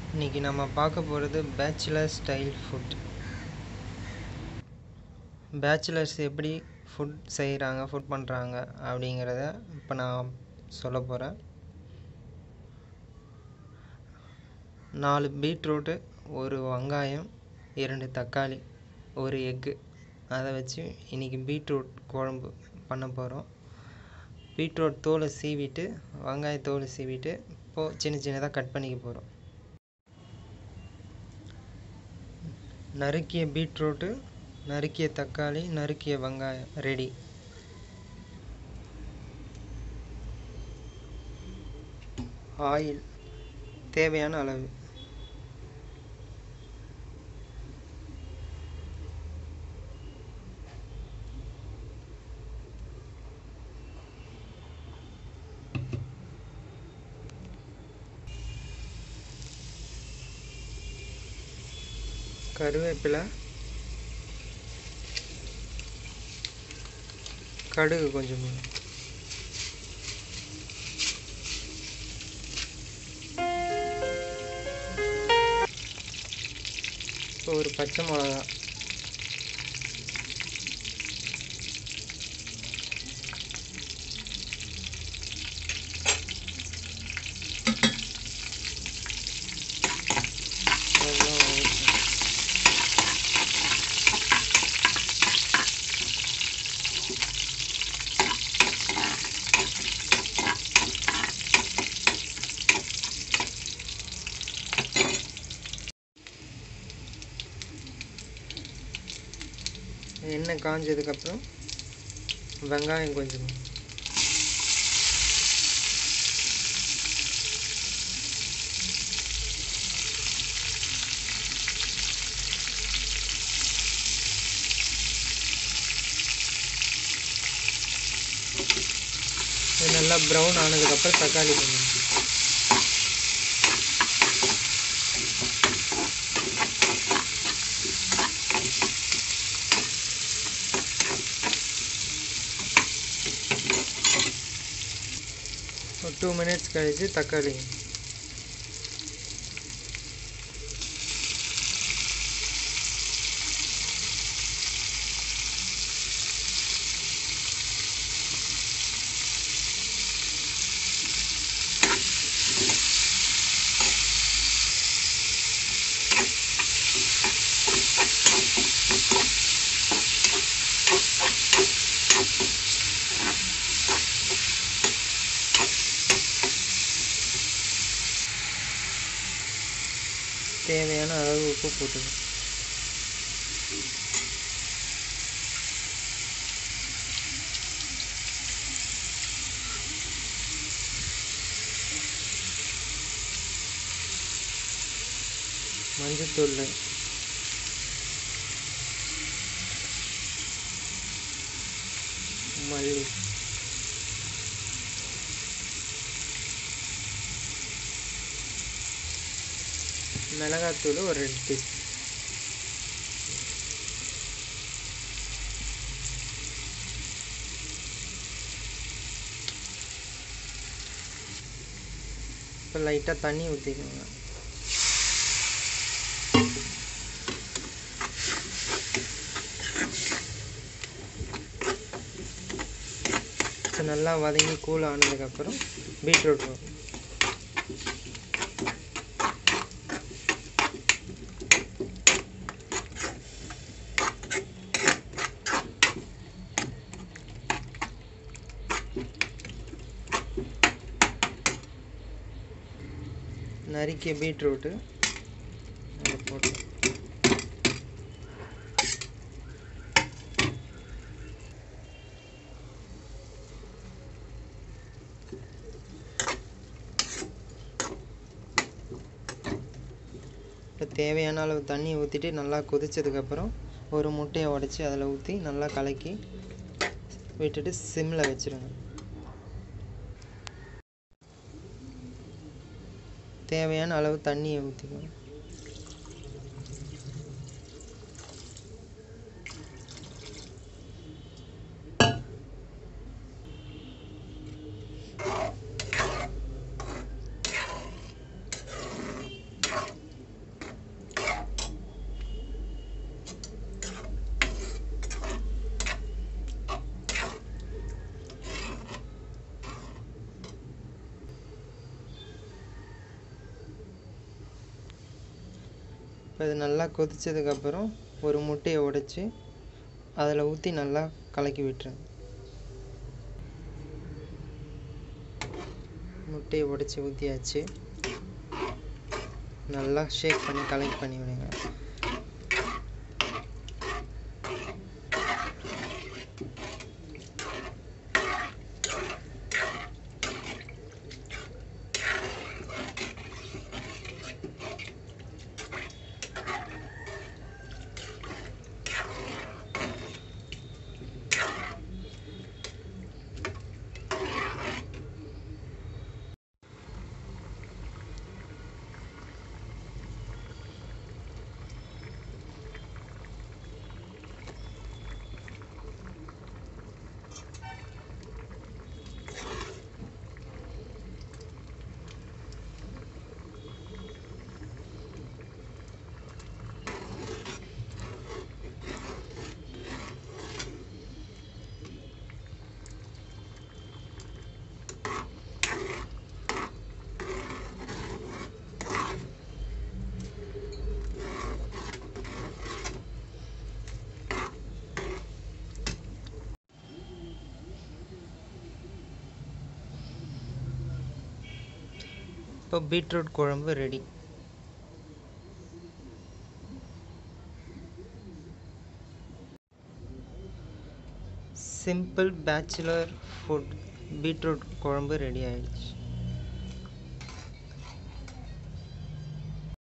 இன்றைக்கி நம்ம பார்க்க போகிறது பேச்சுலர் ஸ்டைல் ஃபுட் பேச்சுலர்ஸ் எப்படி ஃபுட் செய்கிறாங்க ஃபுட் பண்ணுறாங்க அப்படிங்கிறத இப்போ நான் சொல்ல போகிறேன் நாலு பீட்ரூட்டு ஒரு வெங்காயம் இரண்டு தக்காளி ஒரு எக்கு அதை வச்சு இன்றைக்கி பீட்ரூட் குழம்பு பண்ண போகிறோம் பீட்ரூட் தோலை சீவிட்டு வெங்காய தோலை சீவிட்டு இப்போது சின்ன சின்னதாக கட் பண்ணிக்க போகிறோம் நறுக்கிய பீட்ரூட்டு நறுக்கிய தக்காளி நறுக்கிய வெங்காயம் ரெடி ஆயில் தேவையான அளவு கருவேப்பிலை கடுகு கொஞ்சம் இப்போ ஒரு பச்சை மிளகா அதெல்லாம் வதக்கணும். எண்ணெய் காஞ்சதுக்கப்புறம் வெங்காயம் கொஞ்சம் இது நல்லா ப்ரௌன் ஆனதுக்கப்புறம் தக்காளி கொஞ்சம் ஒரு டூ மினிட்ஸ் கழித்து தக்காளி தேவையான அளவு உப்பு போட்டுக்கணும் மஞ்சத்தூள் மல்லி மிளகாத்தூள் ஒரு ரெண்டு டீ இப்போ லைட்டாக தண்ணி ஊற்றிக்கோங்க இப்போ நல்லா வதங்கி கூல் ஆனதுக்கப்புறம் பீட்ரூட் வரும் நறுக்கிய பீட்ரூட்டு அதில் போட்டு இப்போ தேவையான அளவு தண்ணி ஊற்றிட்டு நல்லா கொதிச்சதுக்கப்புறம் ஒரு முட்டையை உடச்சி அதில் ஊற்றி நல்லா கலக்கி விட்டுட்டு சிம்மில் வச்சுருங்க தேவையான அளவு தண்ணியை ஊற்றிக்கணும் இப்போ இது நல்லா கொதிச்சதுக்கப்புறம் ஒரு முட்டையை உடைச்சி அதில் ஊற்றி நல்லா கலக்கி விட்டுருங்க முட்டையை உடைச்சி ஊற்றியாச்சு நல்லா ஷேக் பண்ணி கலெக்ட் பண்ணி விடுங்க இப்போ பீட்ரூட் குழம்பு ready simple bachelor food beetroot குழம்பு ரெடி ஆயிடுச்சு